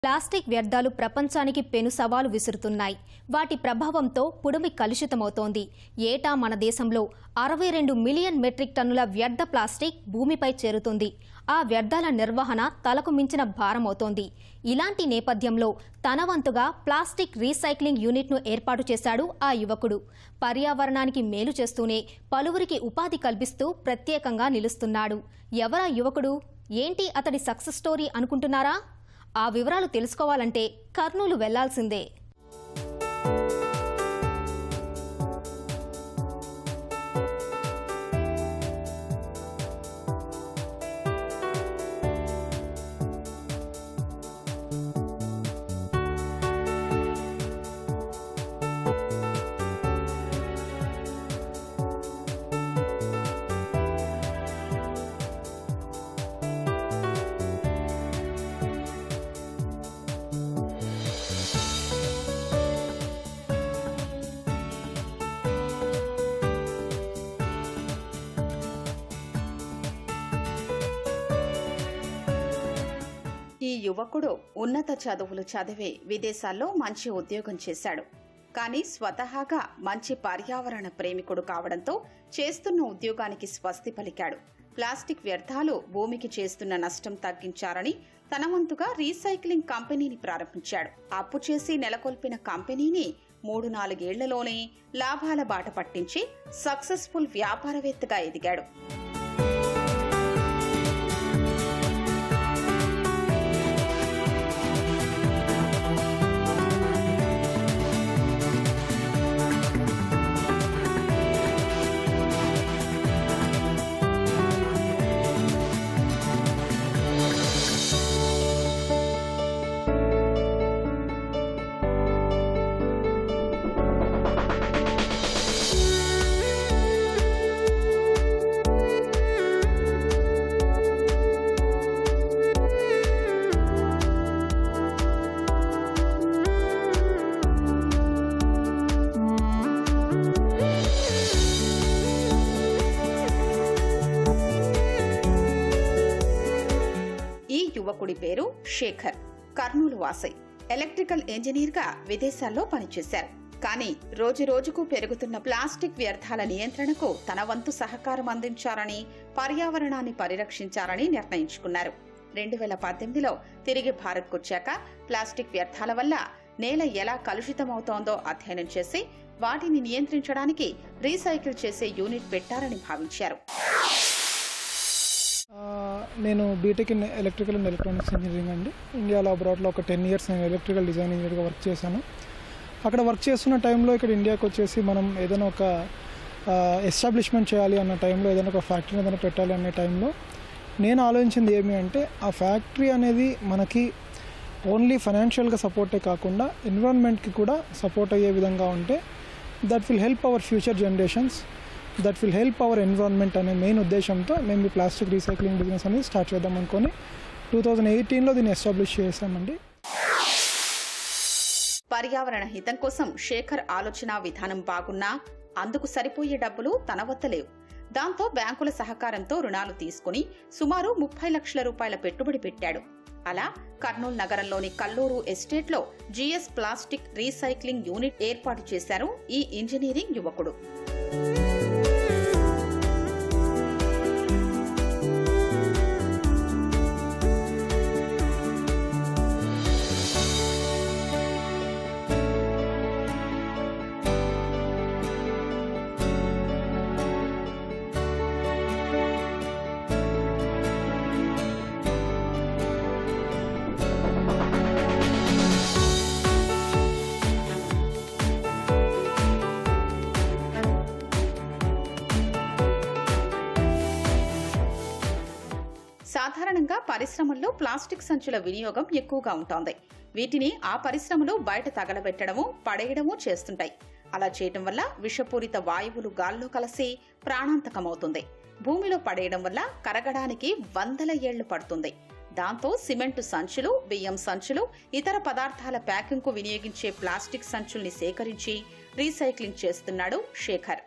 plastic వ్యర్థాలు ప్రపంచానికి పెను సవాలు విసురుతున్నాయి వాటి ప్రభావంతో పుడమి కలుషితమవుతోంది ఏటా మన దేశంలో అరవై రెండు మిలియన్ మెట్రిక్ టన్నుల వ్యర్థ ప్లాస్టిక్ భూమిపై చేరుతుంది ఆ వ్యర్థాల నిర్వహణ తలకు మించిన భారమవుతోంది ఇలాంటి నేపథ్యంలో తన వంతుగా ప్లాస్టిక్ రీసైక్లింగ్ యూనిట్ను ఏర్పాటు చేశాడు ఆ యువకుడు పర్యావరణానికి మేలు చేస్తూనే పలువురికి ఉపాధి కల్పిస్తూ ప్రత్యేకంగా నిలుస్తున్నాడు ఎవరా యువకుడు ఏంటి అతడి సక్సెస్ స్టోరీ అనుకుంటున్నారా ఆ వివరాలు తెలుసుకోవాలంటే కర్నూలు వెళ్లాల్సిందే ఈ యువకుడు ఉన్నత చదువులు చదివి విదేశాల్లో మంచి ఉద్యోగం చేశాడు కానీ స్వతహాగా మంచి పర్యావరణ ప్రేమికుడు కావడంతో చేస్తున్న ఉద్యోగానికి స్వస్తి పలికాడు ప్లాస్టిక్ వ్యర్థాలు భూమికి చేస్తున్న నష్టం తగ్గించారని తన వంతుగా రీసైక్లింగ్ కంపెనీని ప్రారంభించాడు అప్పు చేసి నెలకొల్పిన కంపెనీని మూడు నాలుగేళ్లలోనే లాభాల బాట పట్టించి సక్సెస్ఫుల్ వ్యాపారవేత్తగా ఎదిగాడు ఈ యువకుడి పేరు శేఖర్ కర్నూలు వాసై ఎలక్ట్రికల్ ఇంజనీర్ గా విదేశాల్లో పనిచేశారు కానీ రోజు రోజుకు పెరుగుతున్న ప్లాస్టిక్ వ్యర్థాల నియంత్రణకు తన వంతు సహకారం అందించాలని పర్యావరణాన్ని పరిరక్షించాలని నిర్ణయించుకున్నారు రెండు వేల పద్దెనిమిదిలో తిరిగి భారత్కొచ్చాక ప్లాస్టిక్ వ్యర్థాల వల్ల నేల ఎలా కలుషితమవుతోందో అధ్యయనం చేసి వాటిని నియంత్రించడానికి రీసైకిల్ చేసే యూనిట్ పెట్టారని భావించారు ఆ, నేను B Tech in electrical and electronics engineering అండి ఇండియాలో అబ్రాడ్లో ఒక టెన్ ఇయర్స్ నేను ఎలక్ట్రికల్ డిజైన్ ఇంజనీర్గా వర్క్ చేశాను అక్కడ వర్క్ చేస్తున్న టైంలో ఇక్కడ ఇండియాకి వచ్చేసి మనం ఏదైనా ఒక ఎస్టాబ్లిష్మెంట్ చేయాలి అన్న టైంలో ఏదైనా ఒక ఫ్యాక్టరీ ఏదైనా పెట్టాలి అనే టైంలో నేను ఆలోచించింది ఏమి అంటే ఆ ఫ్యాక్టరీ అనేది మనకి ఓన్లీ ఫైనాన్షియల్గా సపోర్టే కాకుండా ఎన్విరాన్మెంట్కి కూడా సపోర్ట్ అయ్యే విధంగా ఉంటే that will help our future generations that will help our environment అనే మెయిన్ ఉద్దేశంతో మేము ఈ ప్లాస్టిక్ రీసైక్లింగ్ బిజినెస్ అనేది స్టార్ట్ చేద్దాం అనుకొని టూ థౌజండ్ ఎయిటీన్లో దీన్ని ఎస్టాబ్లిష్ చేసామండి పర్యావరణ హితం కోసం శేఖర్ ఆలోచన విధానం బాగున్నా అందుకు సరిపోయే డబ్బులు తన వద్ద లేవు దాంతో బ్యాంకుల సహకారంతో రుణాలు తీసుకుని సుమారు ముప్పై లక్షల రూపాయల పెట్టుబడి పెట్టాడు అలా కర్నూలు నగరంలోని కల్లూరు ఎస్టేట్లో జిఎస్ ప్లాస్టిక్ రీసైక్లింగ్ యూనిట్ ఏర్పాటు చేశారు ఈ ఇంజనీరింగ్ యువకుడు సాధారణంగా పరిశ్రమల్లో ప్లాస్టిక్ సంచుల వినియోగం ఎక్కువగా ఉంటోంది వీటిని ఆ పరిశ్రమలు బయట తగలబెట్టడము పడేయడము చేస్తుంటాయి అలా చేయటం వల్ల విషపూరిత వాయువులు గాల్లో కలిసి ప్రాణాంతకమవుతుంది భూమిలో పడేయడం వల్ల కరగడానికి వందల ఏళ్లు పడుతుంది దాంతో సిమెంటు సంచులు బియ్యం సంచులు ఇతర పదార్థాల ప్యాకింగ్ కు వినియోగించే ప్లాస్టిక్ సంచుల్ని సేకరించి రీసైక్లింగ్ చేస్తున్నాడు శేఖర్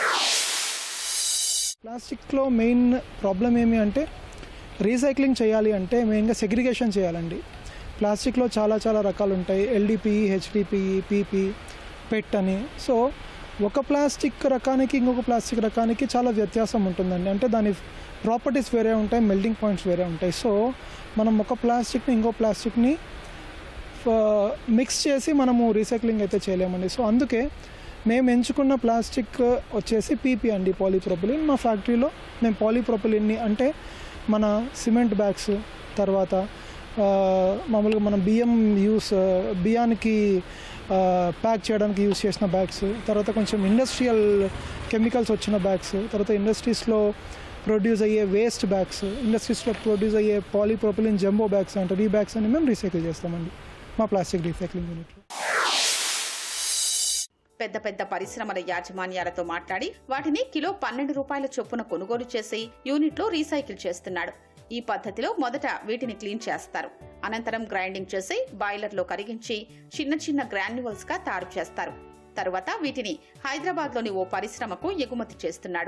ప్లాస్టిక్లో మెయిన్ ప్రాబ్లం ఏమి అంటే రీసైక్లింగ్ చేయాలి అంటే మెయిన్గా సెగ్రిగేషన్ చేయాలండి ప్లాస్టిక్లో చాలా చాలా రకాలు ఉంటాయి ఎల్డిపిఈ హెచ్డిపిఈ పీపీ పెట్ అని సో ఒక ప్లాస్టిక్ రకానికి ఇంకొక ప్లాస్టిక్ రకానికి చాలా వ్యత్యాసం ఉంటుందండి అంటే దాని ప్రాపర్టీస్ వేరే ఉంటాయి మెల్టింగ్ పాయింట్స్ వేరే ఉంటాయి సో మనం ఒక ప్లాస్టిక్ని ఇంకో ప్లాస్టిక్ని మిక్స్ చేసి మనము రీసైక్లింగ్ అయితే చేయలేమండి సో అందుకే మేము ఎంచుకున్న ప్లాస్టిక్ వచ్చేసి పీపీ అండి పాలీప్రొపిలిన్ మా ఫ్యాక్టరీలో మేము పాలీప్రొపిలిన్ని అంటే మన సిమెంట్ బ్యాగ్స్ తర్వాత ఆ, మామూలుగా మనం బియ్యం యూస్ బియ్యానికి ప్యాక్ చేయడానికి యూస్ చేసిన బ్యాగ్స్ తర్వాత కొంచెం ఇండస్ట్రియల్ కెమికల్స్ వచ్చిన బ్యాగ్స్ తర్వాత ఇండస్ట్రీస్లో ప్రొడ్యూస్ అయ్యే వేస్ట్ బ్యాగ్స్ ఇండస్ట్రీస్లో ప్రొడ్యూస్ అయ్యే పాలీప్రొపిలిన్ జంబో బ్యాగ్స్ అంటారు ఈ బ్యాగ్స్ అని మేము రీసైకిల్ చేస్తామండి మా ప్లాస్టిక్ రీసైక్లింగ్ యూనిట్లో పెద్ద పెద్ద పరిశ్రమల యాజమాన్యాలతో మాట్లాడి వాటిని కిలో పన్నెండు రూపాయల చొప్పున కొనుగోలు చేసి యూనిట్లో రీసైకిల్ చేస్తున్నాడు ఈ పద్ధతిలో మొదట వీటిని క్లీన్ చేస్తారు అనంతరం గ్రైండింగ్ చేసి బాయిలర్లో కరిగించి చిన్న చిన్న గ్రాన్యువల్స్ గా తయారు చేస్తారు తరువాత వీటిని హైదరాబాద్లోని ఓ పరిశ్రమకు ఎగుమతి చేస్తున్నాడు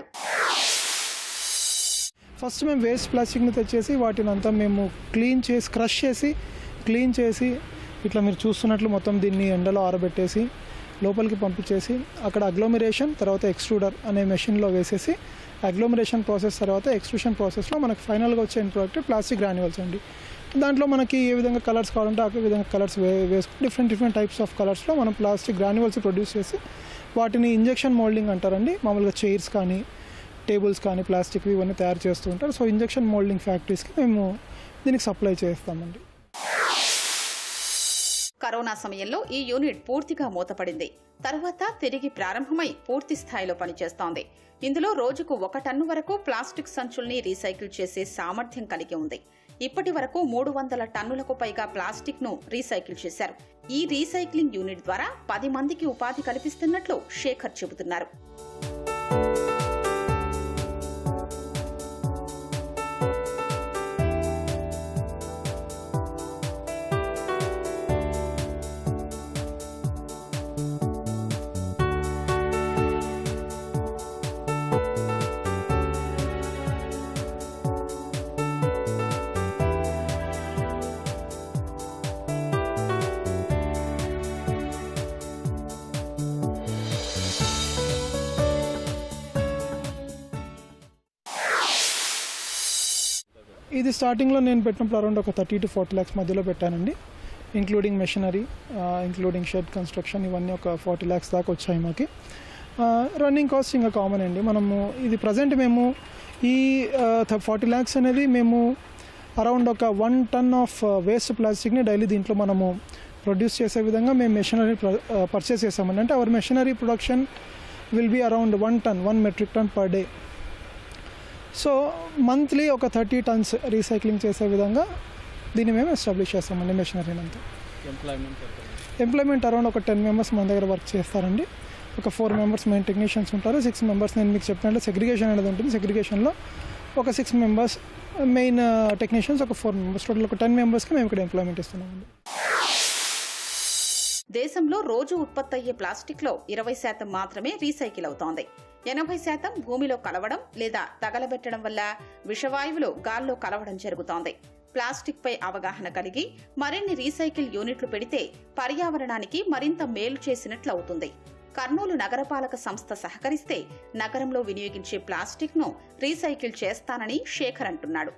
ఫస్ట్ మేము వేస్ట్ ప్లాస్టిక్ని తెచ్చేసి వాటిని అంతా మేము క్లీన్ చేసి క్రష్ చేసి క్లీన్ చేసి ఇట్లా మీరు చూస్తున్నట్లు మొత్తం దీన్ని ఎండలో ఆరబెట్టేసి లోపలికి పంపించేసి అక్కడ అగ్లోమిరేషన్ తర్వాత ఎక్స్ట్రూడర్ అనే మెషిన్లో వేసేసి అగ్లోమిరేషన్ ప్రాసెస్ తర్వాత ఎక్స్ట్రూషన్ ప్రాసెస్లో మనకి ఫైనల్గా వచ్చే ప్రోడక్ట్ ప్లాస్టిక్ గ్రాన్యువల్స్ అండి దాంట్లో మనకి ఏ విధంగా కలర్స్ కావాలంటే ఆ విధంగా కలర్స్ వే వేసుకుని డిఫరెంట్ డిఫరెంట్ టైప్స్ ఆఫ్ కలర్స్లో మనం ప్లాస్టిక్ గ్రాన్యువల్స్ ప్రొడ్యూస్ చేసి వాటిని ఇంజెక్షన్ మోల్డింగ్ అంటారండి మామూలుగా చైర్స్ కానీ టేబుల్స్ కానీ ప్లాస్టిక్ ఇవన్నీ తయారు చేస్తూ ఉంటారు సో ఇంజెక్షన్ మోల్డింగ్ ఫ్యాక్టరీస్కి మేము దీనికి సప్లై చేస్తామండి కరోనా సమయంలో ఈ యూనిట్ పూర్తిగా మూతపడింది తరువాత తిరిగి ప్రారంభమై పూర్తి స్థాయిలో పనిచేస్తోంది ఇందులో రోజుకు ఒక టన్ను వరకు ప్లాస్టిక్ సంచుల్ని రీసైకిల్ చేసే సామర్థ్యం కలిగి ఉంది ఇప్పటి వరకు మూడు వందల టన్నులకు పైగా ప్లాస్టిక్ ను రీసైకిల్ చేశారు ఈ రీసైక్లింగ్ యూనిట్ ద్వారా పది మందికి ఉపాధి కల్పిస్తున్నట్లు శేఖర్ చెబుతున్నారు ఇది స్టార్టింగ్లో నేను పెట్టినప్పుడు అరౌండ్ ఒక థర్టీ టు ఫార్టీ ల్యాక్స్ మధ్యలో పెట్టానండి including machinery including shed construction ఇవన్నీ ఒక ఫార్టీ ల్యాక్స్ దాకా వచ్చాయి మాకి రన్నింగ్ కాస్ట్ ఇంకా కామన్ అండి మనము ఇది ప్రజెంట్ మేము ఈ ఫార్టీ ల్యాక్స్ అనేది మేము అరౌండ్ ఒక వన్ టన్ ఆఫ్ వేస్ట్ ప్లాస్టిక్ని డైలీ దీంట్లో మనము ప్రొడ్యూస్ చేసే విధంగా మేము మెషినరీ పర్చేస్ చేసామండి అంటే our machinery production will be around one ton one metric ton per day so monthly ఒక థర్టీ టన్స్ రీసైక్లింగ్ చేసే విధంగా దీన్ని మేము ఎస్టాబ్లిష్ చేస్తామండి మెషినరీని అంతా ఎంప్లాయ్మెంట్ అరౌండ్ ఒక టెన్ మెంబర్స్ మన దగ్గర వర్క్ చేస్తారండి ఒక ఫోర్ మెంబర్స్ మెయిన్ టెక్నీషియన్స్ ఉంటారు సిక్స్ మెంబర్స్ నేను మీకు చెప్పినట్లు సెగ్రిగేషన్ అనేది ఉంటుంది సెగ్రిగేషన్లో ఒక సిక్స్ మెంబర్స్ మెయిన్ టెక్నీషియన్స్ ఒక ఫోర్ మెంబర్స్ టోటల్ ఒక టెన్ మెంబర్స్కి మేము ఇక్కడ ఎంప్లాయ్మెంట్ ఇస్తున్నామండి దేశంలో రోజు ఉత్పత్తి అయ్యే ప్లాస్టిక్ లో ఇరవై శాతం మాత్రమే రీసైకిల్ అవుతోంది ఎనభై శాతం భూమిలో కలవడం లేదా తగలబెట్టడం వల్ల విషవాయువులు గాల్లో కలవడం జరుగుతోంది ప్లాస్టిక్ పై అవగాహన కలిగి మరిన్ని రీసైకిల్ యూనిట్లు పెడితే పర్యావరణానికి మరింత మేలు చేసినట్లు అవుతుంది కర్నూలు నగరపాలక సంస్థ సహకరిస్తే నగరంలో వినియోగించే ప్లాస్టిక్ ను రీసైకిల్ చేస్తానని శేఖర్ అంటున్నాడు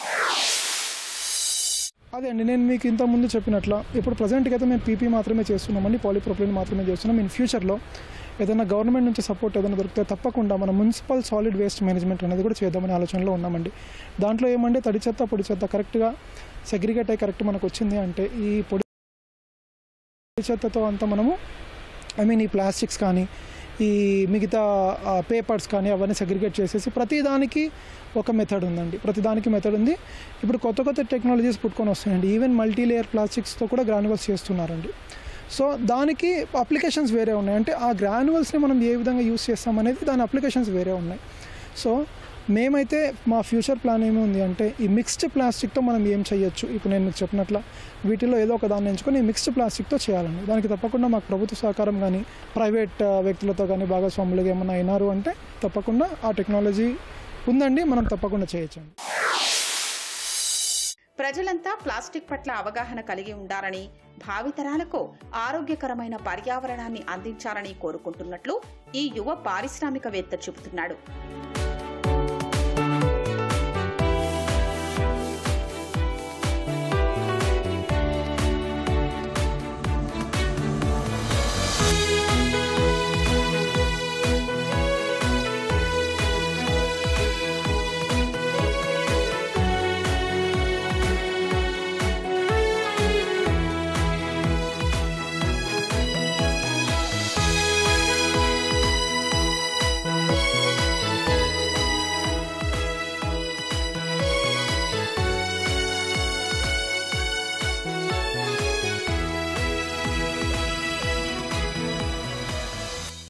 అదే అండి నేను మీకు ఇంత ముందు చెప్పినట్ల ఇప్పుడు ప్రజెంట్కి అయితే మేము పీపీ మాత్రమే చేస్తున్నామండి పాలిప్రొపిలిన్ మాత్రమే చేస్తున్నాం ఇన్ ఫ్యూచర్లో ఏదైనా గవర్నమెంట్ నుంచి సపోర్ట్ ఏదైనా దొరికితే తప్పకుండా మన మున్సిపల్ సాలిడ్ వేస్ట్ మేనేజ్మెంట్ అనేది కూడా చేద్దామనే ఆలోచనలో ఉన్నామండి దాంట్లో ఏమంటే తడి చెత్త పొడి చెత్త కరెక్ట్గా సెగ్రిగేట్ అయ్యి కరెక్ట్ మనకు వచ్చింది అంటే ఈ పొడి చెత్తతో అంతా మనము ఐ మీన్ ఈ ప్లాస్టిక్స్ కానీ ఈ మిగతా పేపర్స్ కానీ అవన్నీ సెగ్రిగేట్ చేసేసి ప్రతి దానికి ఒక మెథడ్ ఉందండి ప్రతి దానికి మెథడ్ ఉంది ఇప్పుడు కొత్త కొత్త టెక్నాలజీస్ పుట్టుకొని వస్తున్నాయండి ఈవెన్ మల్టీ లేయర్ ప్లాస్టిక్స్తో కూడా గ్రాన్యువల్స్ చేస్తున్నారండి సో దానికి అప్లికేషన్స్ వేరే ఉన్నాయి అంటే ఆ గ్రాన్యువల్స్ని మనం ఏ విధంగా యూస్ చేస్తామనేది దాని అప్లికేషన్స్ వేరే ఉన్నాయి సో మేమైతే మా ఫ్యూచర్ ప్లాన్ ఏమి ఉంది అంటే ఈ మిక్స్డ్ ప్లాస్టిక్తో మనం ఏం చేయొచ్చు ఇప్పుడు నేను మీకు చెప్పినట్ల వీటిలో ఏదో ఒక దాన్ని ఎంచుకొని ఈ మిక్స్డ్ ప్లాస్టిక్తో చేయాలండి దానికి తప్పకుండా మాకు ప్రభుత్వ సహకారం కానీ ప్రైవేట్ ఆ, వ్యక్తులతో కానీ భాగస్వాములుగా ఏమన్నా అయినారు అంటే తప్పకుండా ఆ టెక్నాలజీ ఉందండి మనం తప్పకుండా చేయొచ్చండి ప్రజలంతా ప్లాస్టిక్ పట్ల అవగాహన కలిగి ఉండాలని భావితరాలకు ఆరోగ్యకరమైన పర్యావరణాన్ని అందించాలని కోరుకుంటున్నట్లు ఈ యువ పారిశ్రామికవేత్త చెబుతున్నాడు